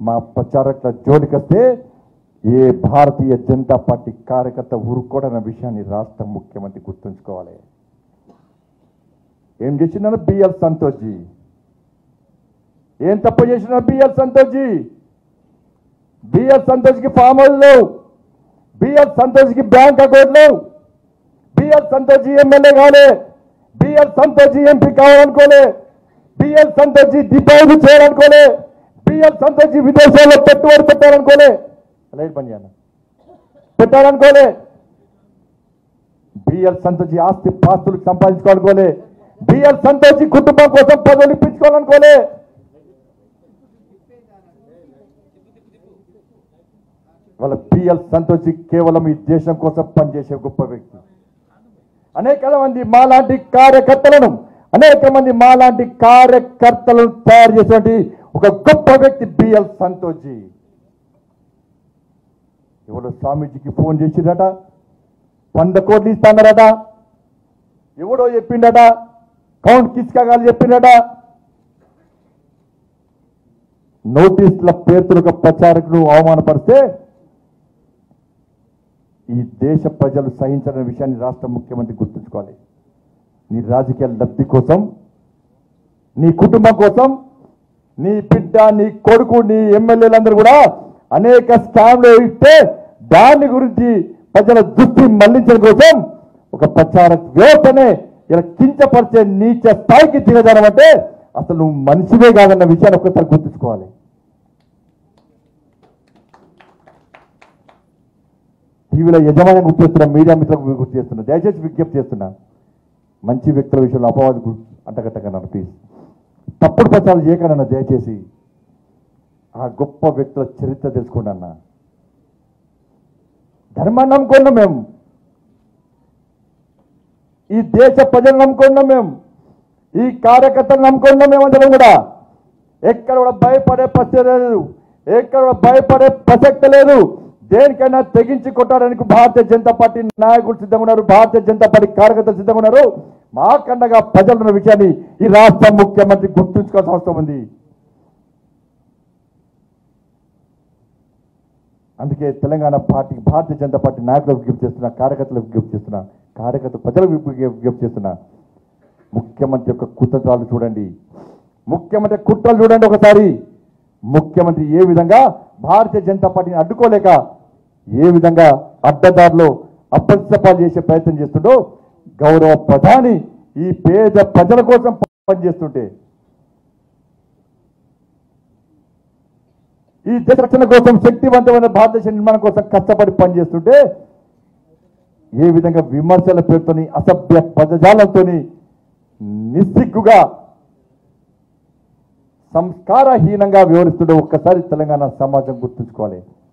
మా ప్రచారకుల జోలికొస్తే ఏ భారతీయ జనతా పార్టీ కార్యకర్త ఊరుకోడన్న విషయాన్ని రాష్ట్ర ముఖ్యమంత్రి గుర్తుంచుకోవాలి ఏం చేసినారు బిఎల్ సంతోష్జీ ఏం తప్పు చేసినారు బిఎల్ సంతోష్జీ బిఎల్ సంతోష్కి ఫామ్ హౌస్ లేవు బిఎల్ సంతోష్కి బ్యాంక్ అకౌంట్ లేవు బిఎల్ సంతోష్ ఎమ్మెల్యే కాలే బిఎల్ సంతోష్ ఎంపీ కావాలనుకోలే బిఎల్ సంతోష్ డిపాజిట్ చేయాలనుకోలే బిఎల్ సంతోష్ విదేశాల్లో పెట్టుబడి పెట్టాలనుకోలే లైట్ పని చేయాలి పెట్టాలనుకోలే బిఎల్ సంతోష్ ఆస్తి పాస్తులు సంపాదించుకోవాలనుకోలే బిఎల్ సంతోష్ కుటుంబం కోసం పదవులు ఇప్పించుకోవాలనుకోలే వాళ్ళ బిఎల్ సంతోష్ కేవలం ఈ దేశం కోసం పనిచేసే గొప్ప వ్యక్తి అనేక మంది మాలాంటి కార్యకర్తలను అనేక మంది మాలాంటి కార్యకర్తలను తయారు చేసినటువంటి ఒక గొప్ప వ్యక్తి బిఎల్ సంతోష్జీ ఎవరో స్వామీజీకి ఫోన్ చేసిందట వంద కోట్లు ఇస్తానరట ఎవడో చెప్పిండట కౌంట్ కిస్కాగాలు చెప్పిండట నోటీసుల పేరుతో ఒక ప్రచారకుడు అవమానపరిస్తే ఈ దేశ ప్రజలు సహించిన విషయాన్ని రాష్ట్ర ముఖ్యమంత్రి గుర్తుంచుకోవాలి నీ రాజకీయ లబ్ధి కోసం నీ కుటుంబం కోసం నీ బిడ్డ నీ కొడుకు నీ ఎమ్మెల్యేలందరూ కూడా అనేక స్కామ్లు ఇస్తే దాని గురించి ప్రజల దృష్టి మళ్లించడం కోసం ఒక ప్రచార వ్యవస్థనే ఇలా కించపరిచే నీచ స్థాయికి దిగజారం అంటే అసలు నువ్వు మనిషివే కాదన్న విషయాన్ని ఒక్కసారి గుర్తుంచుకోవాలి టీవీలో యజమాని గుర్తు చేస్తున్నా మీడియా మిత్రులకు గుర్తు చేస్తున్నా దయచేసి విజ్ఞప్తి చేస్తున్నా మంచి వ్యక్తుల విషయంలో అపవాది గు- అంటగట్టకన్నాను ప్లీజ్ తప్పుడు ప్రచారం చేయకనన్నా దయచేసి ఆ గొప్ప వ్యక్తుల చరిత్ర తెలుసుకోండి అన్న ధర్మాన్ని నమ్ముకున్నాం మేము ఈ దేశ ప్రజలు నమ్ముకున్నాం మేము ఈ కార్యకర్తలు నమ్ముకున్నాం మేమందరం కూడా ఎక్కడ కూడా భయపడే ప్రసక్తి లేదు ఎక్కడ కూడా భయపడే ప్రసక్తి లేదు దేనికైనా తెగించి కొట్టడానికి భారతీయ జనతా పార్టీ నాయకులు సిద్ధంగా ఉన్నారు భారతీయ జనతా పార్టీ కార్యకర్తలు సిద్ధంగా ఉన్నారు మా కండగా ప్రజలు ఉన్న విషయాన్ని ఈ రాష్ట్ర ముఖ్యమంత్రి గుర్తుంచుకోవాల్సిన అవసరం ఉంది అందుకే తెలంగాణ పార్టీ భారతీయ జనతా పార్టీ నాయకులకు విజ్ఞప్తి చేస్తున్నా కార్యకర్తలకు విజ్ఞప్తి చేస్తున్నా కార్యకర్త ప్రజలకు విజ్ఞ- విజ్ఞప్తి చేస్తున్నా ముఖ్యమంత్రి యొక్క కుతంత్రాలు చూడండి ముఖ్యమంత్రి కుట్రలు చూడండి ఒకసారి ముఖ్యమంత్రి ఏ విధంగా భారతీయ జనతా పార్టీని అడ్డుకోలేక ఏ విధంగా అడ్డదారిలో అప్రతిష్టపాలు చేసే ప్రయత్నం చేస్తుండో గౌరవ ప్రధాని ఈ పేద ప్రజల కోసం పనిచేస్తుంటే ఈ దేశ రక్షణ కోసం శక్తివంతమైన భారతదేశ నిర్మాణం కోసం కష్టపడి పనిచేస్తుంటే ఏ విధంగా విమర్శల పేరుతోని అసభ్య పదజాలంతోని నిస్సిగ్గుగా సంస్కారహీనంగా వివరిస్తుండే ఒక్కసారి తెలంగాణ సమాజం గుర్తుంచుకోవాలి